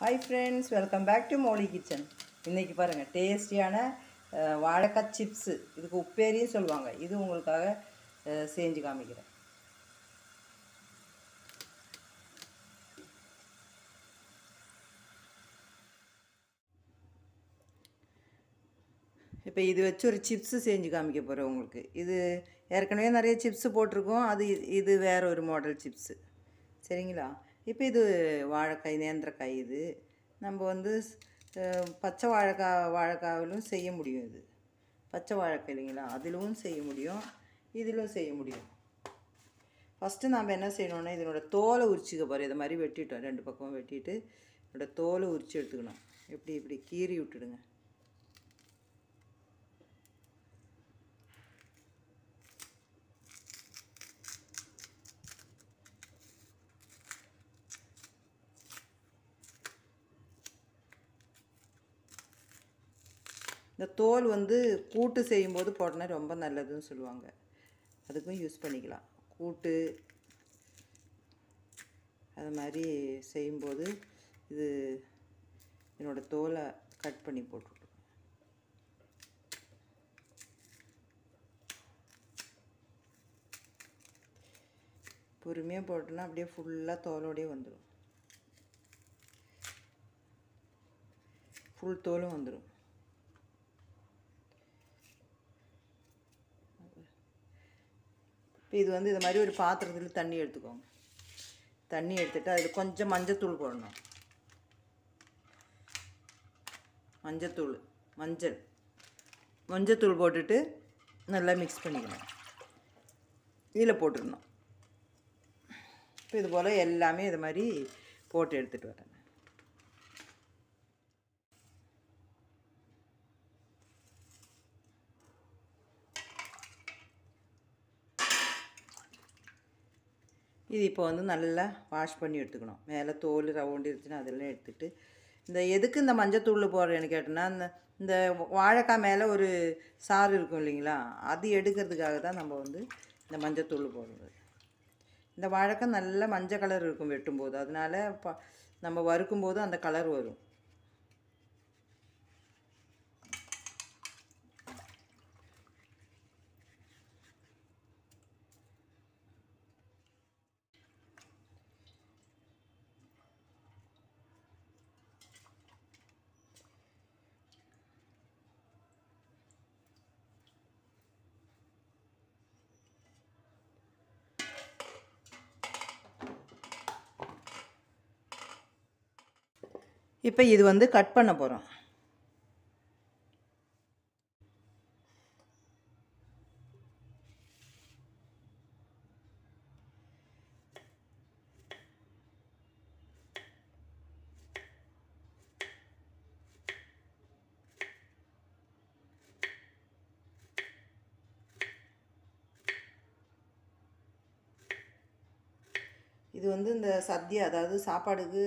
Hi friends welcome back to Moli kitchen இன்றைக்கி பாருங்கள் டேஸ்டியான அஹ், வாழைக்காய் சிப்ஸு இதுக்கு உப்பேரியும் சொல்லுவாங்க இது உங்களுக்காக அஹ், செஞ்சு காமிக்கிறேன் இப்போ இது வச்சு ஒரு சிப்ஸு செஞ்சு காமிக்க போகிறேன் உங்களுக்கு இது ஏற்கனவே நிறைய சிப்ஸு போட்டிருக்கோம் அது இது- இது வேற ஒரு மாடல் சிப்ஸு சரிங்களா இப்போ இது வாழைக்காய் நேந்திரக்காய் இது நம்ம வந்து அஹ், பச்சை வாழைக்காய் வாழைக்காவிலும் செய்ய முடியும் இது பச்சை வாழைக்காய் இல்லைங்களா அதிலும் செய்ய முடியும் இதிலும் செய்ய முடியும் ஃபஸ்ட்டு நாம் என்ன செய்யணும்னா இதனோட தோலை உரிச்சிக்க போகிறோம் இதை மாதிரி வெட்டிட்டோம் ரெண்டு பக்கமும் வெட்டிட்டு இதோட தோலை உரிச்சு எடுத்துக்கணும் இப்படி இப்படி கீறி விட்டுடுங்க இந்த தோல் வந்து கூட்டு செய்யும்போது போட்டோன்னா ரொம்ப நல்லதுன்னு சொல்லுவாங்க அதுக்கும் யூஸ் பண்ணிக்கலாம் கூட்டு அது மாதிரி செய்யும்போது இது என்னோட தோலை கட் பண்ணி போட்டுவிட்டு பொறுமையாக போட்டோன்னா அப்படியே ஃபுல்லாக தோலோடயே வந்துடும் ஃபுல் தோலும் வந்துடும் இப்போ இது வந்து இது மாதிரி ஒரு பாத்திரத்தில் தண்ணி எடுத்துக்கோங்க தண்ணி எடுத்துட்டு அதில் கொஞ்சம் மஞ்சத்தூள் போடணும் மஞ்சத்தூள் மஞ்சள் மஞ்சத்தூள் போட்டுட்டு நல்லா மிக்ஸ் பண்ணிக்கணும் இதில் போட்டுடணும் இப்போ இது போல் எல்லாமே இது மாதிரி போட்டு எடுத்துகிட்டு வரேன் இது இப்போ வந்து நல்லா வாஷ் பண்ணி எடுத்துக்கணும் மேலே தோல் ரவுண்டு இருந்துச்சுன்னா அதெல்லாம் எடுத்துட்டு இந்த எதுக்கு இந்த மஞ்சத்தூள் போடுறேன்னு கேட்டோன்னா இந்த இந்த வாழைக்காய் மேலே ஒரு சாறு இருக்கும் இல்லைங்களா அது எடுக்கிறதுக்காக தான் நம்ம வந்து இந்த மஞ்சத்தூள் போடுறது இந்த வாழைக்காய் நல்ல மஞ்சள் கலர் இருக்கும் வெட்டும்போது அதனால ப நம்ம வறுக்கும்போது அந்த கலர் வரும் இப்போ இது வந்து கட் பண்ண போகிறோம் இது வந்து இந்த சத்யா அதாவது சாப்பாடுக்கு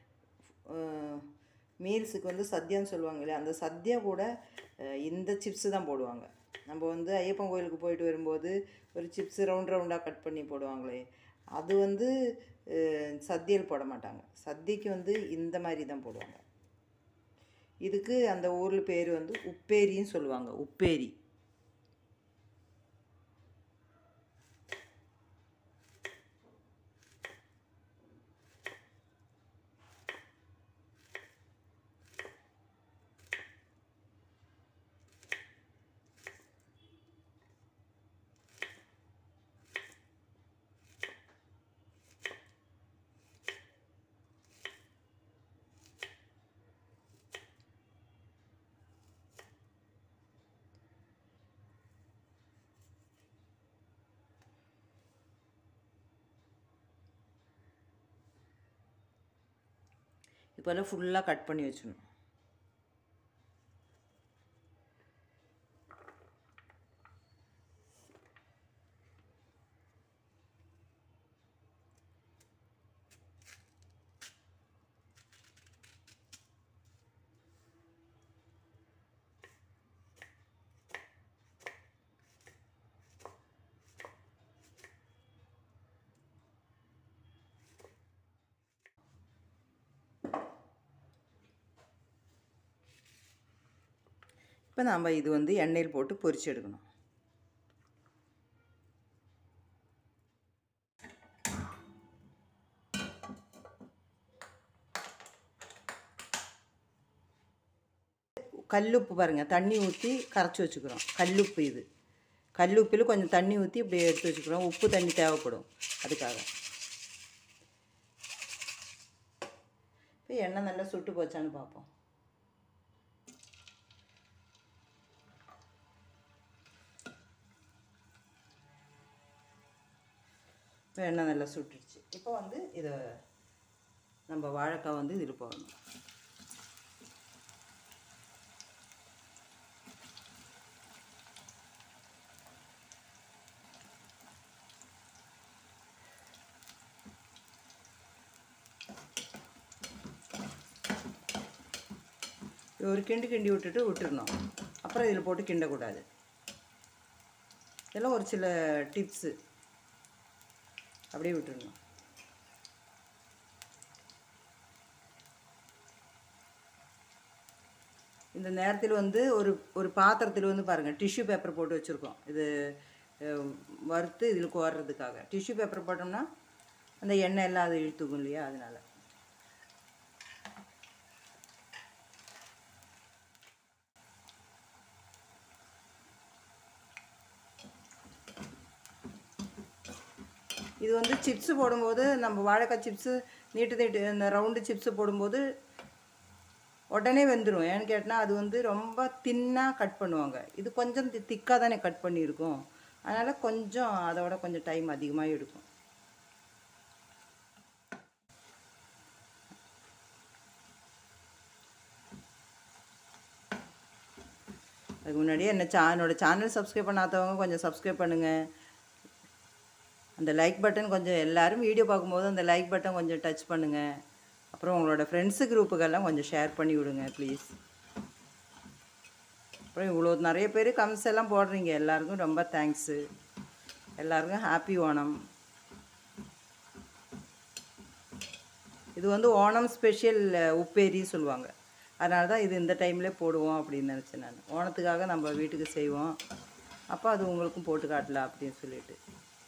மீல்ஸுக்கு வந்து சத்யான்னு சொல்லுவாங்க இல்லையா அந்த சத்யா கூட அஹ், இந்த சிப்ஸு தான் போடுவாங்க நம்ம வந்து ஐயப்பன் கோயிலுக்கு போயிட்டு வரும்போது ஒரு சிப்ஸு ரவுண்ட் ரவுண்டாக கட் பண்ணி போடுவாங்களே அது வந்து அஹ், சத்யல் போட மாட்டாங்க சத்யக்கு வந்து இந்த மாதிரி தான் போடுவாங்க இதுக்கு அந்த ஊரில் பேர் வந்து உப்பேரின்னு சொல்லுவாங்க உப்பேரி இப்போல்லாம் ஃபுல்லாக கட் பண்ணி வச்சிடணும் இப்போ நாம் இது வந்து எண்ணெயில் போட்டு பொரிச்சு எடுக்கணும் கல்லுப்பு பாருங்கள் தண்ணி ஊற்றி கரைச்சி வச்சுக்கிறோம் கல்லுப்பு இது கல்லுப்பில் கொஞ்சம் தண்ணி ஊற்றி இப்படி எடுத்து வச்சுக்கிறோம் உப்பு தண்ணி தேவைப்படும் அதுக்காக இப்போ எண்ணெய் நல்லா சுட்டு போச்சான்னு பார்ப்போம் இப்போ எண்ணெய் நல்லா சுட்டுடுச்சு இப்போ வந்து இதை நம்ம வாழைக்காய் வந்து இதில் போடணும் இது ஒரு கிண்டு கிண்டி விட்டுட்டு விட்டுறணும் அப்புறம் இதில் போட்டு கிண்டக்கூடாது இதெல்லாம் ஒரு சில டிப்ஸு அப்படியே விட்டுறணும் இந்த நேரத்தில் வந்து ஒரு ஒரு பாத்திரத்தில் வந்து பாருங்கள் டிஷ்யூ பேப்பர் போட்டு வச்சுருக்கோம் இது அஹ், வறுத்து இதில் கோர்றதுக்காக டிஷ்யூ பேப்பர் போட்டோம்னா அந்த எண்ணெய் எல்லாம் அதை இழுத்துக்கும் இல்லையா அதனால் இது வந்து சிப்ஸு போடும்போது நம்ம வாழைக்காய் சிப்ஸு நீட்டு நீட்டு இந்த ரவுண்டு சிப்ஸு போடும்போது உடனே வெந்துடும் ஏன்னு கேட்டால் அது வந்து ரொம்ப தின்னாக கட் பண்ணுவாங்க இது கொஞ்சம் திக்காக தானே கட் பண்ணியிருக்கோம் அதனால் கொஞ்சம் அதோட கொஞ்சம் டைம் அதிகமாக எடுக்கும் அதுக்கு முன்னாடியே என்ன சா என்னோட சேனல் சப்ஸ்கிரைப் பண்ணாதவங்க கொஞ்சம் சப்ஸ்கிரைப் பண்ணுங்கள் அந்த லைக் பட்டன் கொஞ்சம் எல்லாரும் வீடியோ பார்க்கும்போது அந்த லைக் பட்டன் கொஞ்சம் டச் பண்ணுங்கள் அப்புறம் உங்களோட ஃப்ரெண்ட்ஸு குரூப்புக்கெல்லாம் கொஞ்சம் ஷேர் பண்ணி விடுங்க ப்ளீஸ் அப்புறம் இவ்வளோ நிறைய பேர் கமெண்ட்ஸ் எல்லாம் போடுறீங்க எல்லாருக்கும் ரொம்ப தேங்க்ஸு எல்லாருக்கும் ஹாப்பி ஓணம் இது வந்து ஓணம் ஸ்பெஷல் உப்பேரி சொல்லுவாங்க அதனால தான் இது இந்த டைம்லேயே போடுவோம் அப்படின்னு நினச்சேன் நான் ஓணத்துக்காக நம்ம வீட்டுக்கு செய்வோம் அப்போ அது உங்களுக்கும் போட்டு காட்டலாம் அப்படின்னு சொல்லிட்டு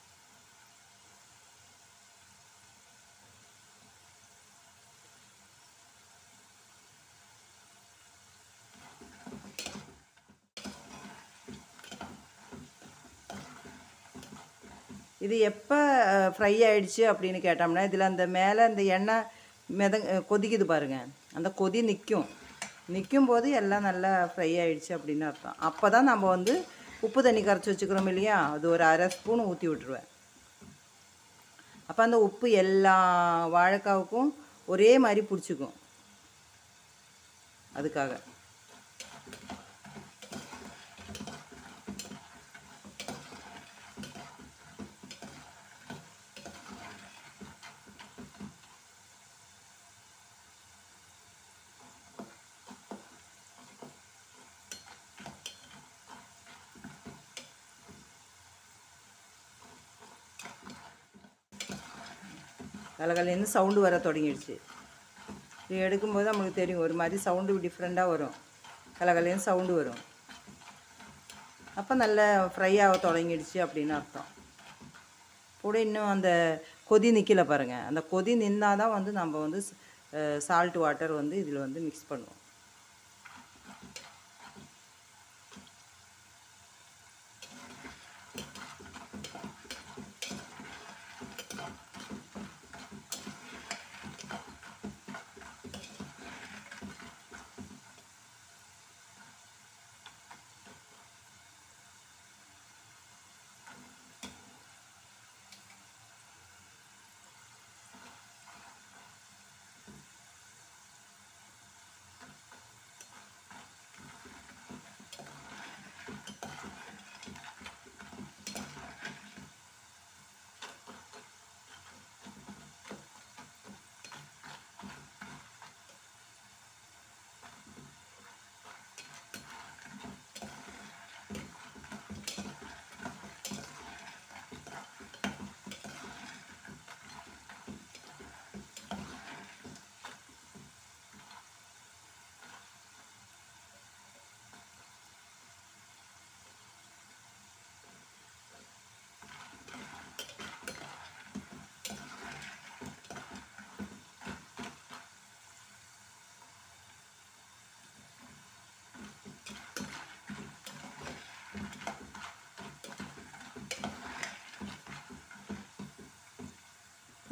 இது எப்போ ஃப்ரை ஆயிடுச்சு அப்படின்னு கேட்டோம்னா இதில் அந்த மேலே அந்த எண்ணெய் மித கொதிக்குது பாருங்க அந்த கொதி நிற்கும் நிற்கும் போது எல்லாம் நல்லா ஃப்ரை ஆயிடுச்சு அப்படின்னு அர்த்தம் அப்போ தான் நம்ம வந்து உப்பு தண்ணி கரைச்சி வச்சுக்கிறோம் இல்லையா அது ஒரு அரை ஸ்பூன் ஊற்றி விட்ருவேன் அப்போ அந்த உப்பு எல்லா வாழைக்காவுக்கும் ஒரே மாதிரி பிடிச்சிக்கும் அதுக்காக கலகலேருந்து சவுண்டு வர தொடங்கிடுச்சு இது எடுக்கும்போது நம்மளுக்கு தெரியும் ஒரு மாதிரி சவுண்டு டிஃப்ரெண்ட்டாக வரும் கலகலேருந்து சவுண்டு வரும் அப்போ நல்லா ஃப்ரை ஆக தொடங்கிடுச்சு அப்படின்னு அர்த்தம் கூட இன்னும் அந்த கொதி நிற்கல பாருங்கள் அந்த கொதி நின்னால் தான் வந்து நம்ம வந்து சால்ட் வாட்டர் வந்து இதில் வந்து மிக்ஸ் பண்ணுவோம்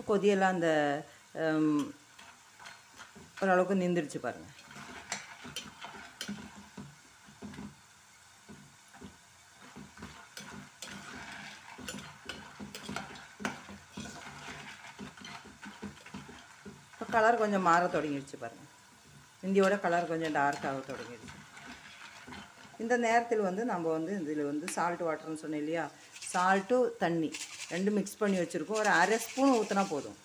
கொதியெல்லாம் அந்த ஹம், ஓரளவுக்கு நிந்திருச்சு பாருங்கள் இப்போ கலர் கொஞ்சம் மாற தொடங்கிடுச்சு பாருங்கள் இந்தியோட கலர் கொஞ்சம் டார்க் ஆக தொடங்கிடுச்சு இந்த நேரத்தில் வந்து நம்ம வந்து இதில் வந்து சால்ட் வாட்டர்னு சொன்னேன் இல்லையா சால்ட்டு தண்ணி ரெண்டும் மிக்ஸ் பண்ணி வச்சுருக்கோம் ஒரு அரை ஸ்பூன் ஊற்றினா போதும்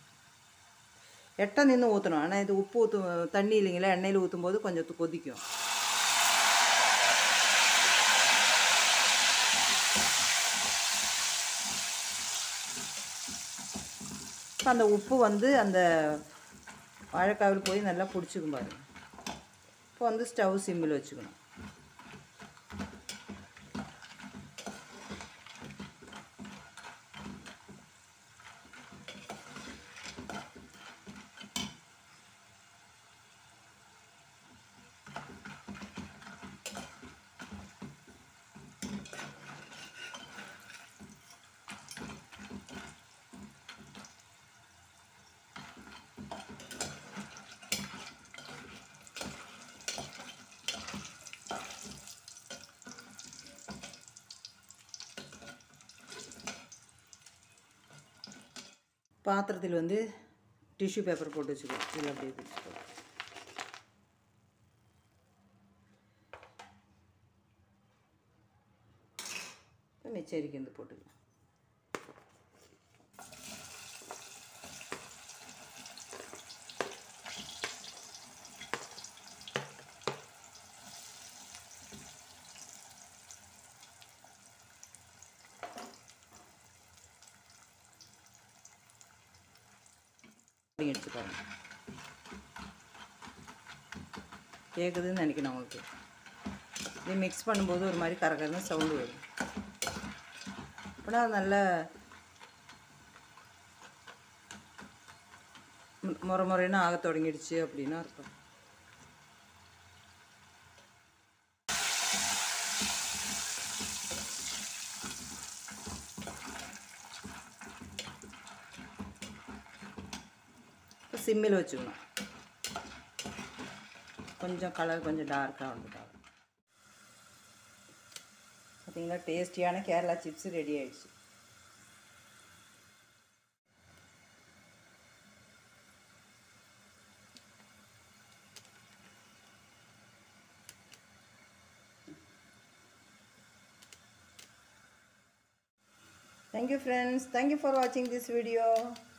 எட்டை நின்று ஊற்றணும் ஆனால் இது உப்பு ஊற்று தண்ணி இல்லைங்களா எண்ணெயில் ஊற்றும் போது கொஞ்சம் து- கொதிக்கும் இப்போ அந்த உப்பு வந்து அந்த வாழைக்காவில் போய் நல்லா பிடிச்சிக்கும் பாருங்க இப்போ வந்து ஸ்டவ் சிம்மில் வச்சுக்கணும் பாத்திரத்தில் வந்து டிஷ்யூ பேப்பர் போட்டு வச்சுக்கணும் இதில் அப்படியே பிடிச்சிக்கோ மிச்சம் இருந்து போட்டுக்கலாம் அப்படி எடுத்து பாருங்க கேட்குதுன்னு நினைக்கிறேன் உங்களுக்கு இது மிக்ஸ் பண்ணும்போது ஒரு மாதிரி கரகரன்னு சவுண்டு வரும் அப்படின்னா நல்ல மு- முறை முறைன்னு ஆக தொடங்கிடுச்சு அப்படின்னா அர்த்தம் இப்போ சிம்மில் வச்சுக்கணும் கொஞ்சம் கலர் கொஞ்சம் டார்க்காக வந்துட்டாங்க பார்த்தீங்களா டேஸ்டியான கேரளா சிப்ஸ் ரெடி ஆயிடுச்சு Thank you friends. Thank you for watching this video.